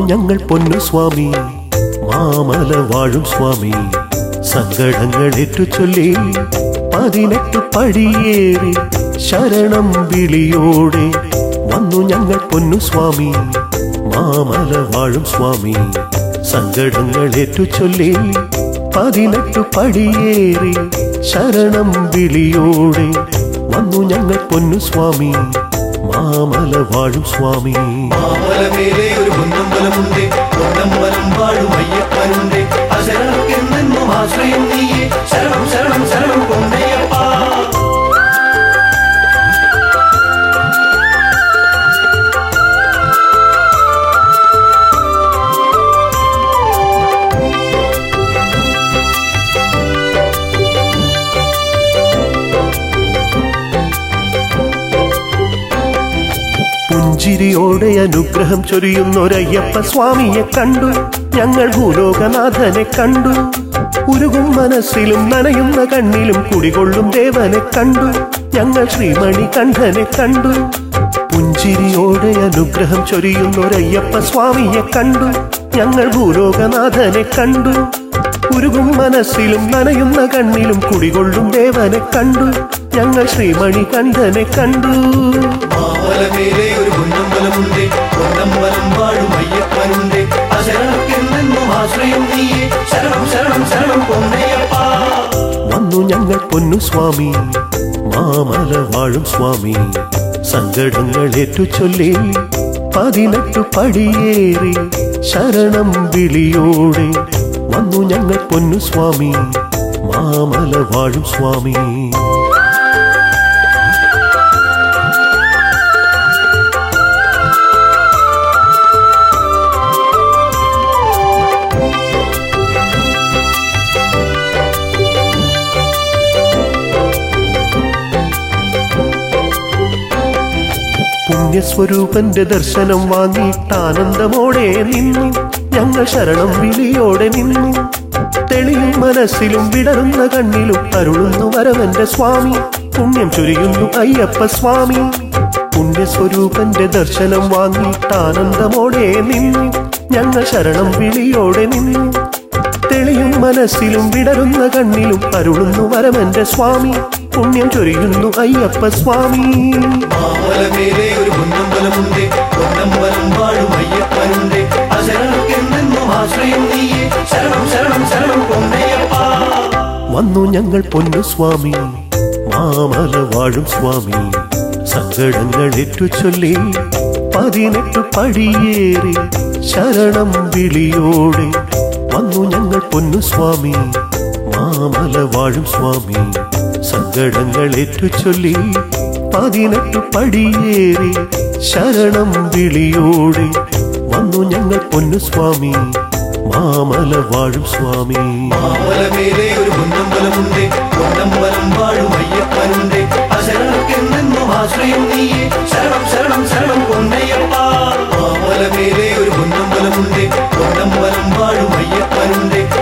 ഞങ്ങൾ പൊന്നു സ്വാമി മാമല വാഴും സ്വാമി സങ്കടങ്ങൾ ചൊല്ലി പതിനെട്ട് പടിയേറി ശരണം വിളിയോടെ വന്നു ഞങ്ങൾ പൊന്നു സ്വാമി മാമല വാഴും സ്വാമി സങ്കടങ്ങൾ ചൊല്ലി പതിനെട്ട് പടിയേറി ശരണം വിളിയോടെ വന്നു ഞങ്ങൾ പൊന്നു സ്വാമി മാമല വാഴും സ്വാമി മാമലമേലെ ഒരു പൊന്നമ്പലമുണ്ട് പൊന്നമ്പലം വാഴും അയ്യപ്പനുണ്ട് അശരണക്കെന്നെന്നും ആശ്രയം നീയെ ശരണം ശരണം ശരണം പൊന്നയ്യപ്പ പുഞ്ചിരിയോടെ അനുഗ്രഹം ചൊരിയുന്നൊരയ്യപ്പ സ്വാമിയെ കണ്ടു ഞങ്ങൾ ഭൂലോകനാഥനെ കണ്ടു ഉരുകും മനസ്സിലും നനയുന്ന കണ്ണിലും കുടികൊള്ളും ദേവനെ കണ്ടു ഞങ്ങൾ ശ്രീമണി കണ്ഠനെ കണ്ടു പുഞ്ചിരിയോടെ അനുഗ്രഹം ചൊരിയുന്നൊരയ്യപ്പ സ്വാമിയെ കണ്ടു ഞങ്ങൾ ഭൂലോകനാഥനെ കണ്ടു ഉരുകും മനസ്സിലും നനയുന്ന കണ്ണിലും കുടികൊള്ളും ദേവനെ കണ്ടു ഞങ്ങൾ ശ്രീമണി കണ്ഠനെ കണ്ടു മാമലമേലെ ഒരു പൊന്നമ്പലമുണ്ട് പൊന്നമ്പലം വാഴും അയ്യപ്പനുണ്ട് അശരണക്കെന്നെന്നും ആശ്രയം നീയെ ശരണം ശരണം ശരണം പൊന്നയ്യപ്പ വന്നു ഞങ്ങൾ പൊന്നു സ്വാമി മാമല വാഴും സ്വാമി സങ്കടങ്ങൾ ചൊല്ലി പതിനെട്ട് പടിയേറി ശരണം വിളിയോടെ വന്നു ഞങ്ങൾ പൊന്നു സ്വാമി മാമല വാഴും സ്വാമി പുണ്യസ്വരൂപന്റെ ദർശനം വാങ്ങിയിട്ട് ആനന്ദമോടെ നിന്നു ഞങ്ങൾ ശരണം വിളിയോടെ നിന്നു തെളിയും മനസ്സിലും വിടരുന്ന കണ്ണിലും അരുളുന്നു വരവന്റെ സ്വാമി പുണ്യം ചൊരിയുന്നു അയ്യപ്പ സ്വാമി പുണ്യസ്വരൂപന്റെ ദർശനം വാങ്ങിയിട്ട് ആനന്ദമോടെ നിന്നു ഞങ്ങൾ ശരണം വിളിയോടെ നിന്നു തെളിയും മനസ്സിലും വിടരുന്ന കണ്ണിലും അരുളുന്നു വരവന്റെ സ്വാമി പുണ്യം ചൊരിയുന്നു അയ്യപ്പ സ്വാമി മാമലമേലെ ഒരു പൊന്നമ്പലമുണ്ട് പൊന്നമ്പലം വാഴും അയ്യപ്പനുണ്ട് അശരണക്കെന്നെന്നും ആശ്രയം നീയെ ശരണം ശരണം ശരണം പൊന്നയ്യപ്പ വന്നു ഞങ്ങൾ പൊന്നു സ്വാമി മാമല വാഴും സ്വാമി സങ്കടങ്ങൾ ചൊല്ലി പതിനെട്ട് പടിയേറി ശരണം വിളിയോടെ വന്നു ഞങ്ങൾ പൊന്നു സ്വാമി മാമല വാഴും സ്വാമി സങ്കടങ്ങൾ ചൊല്ലി പതിനെട്ട് പടിയേറി ശരണം വിളിയോടെ വന്നു ഞങ്ങൾ പൊന്നു സ്വാമി മാമല വാഴും സ്വാമി മാമലമേലെ ഒരു പൊന്നമ്പലമുണ്ട് പൊന്നമ്പലം വാഴും അയ്യപ്പനുണ്ട് അശരണക്കെന്നെന്നും ആശ്രയം നീയെ ശരണം ശരണം ശരണം പൊന്നയ്യപ്പ മാമലമേലെ ഒരു പൊന്നമ്പലമുണ്ട് പൊന്നമ്പലം വാഴും അയ്യപ്പനുണ്ട്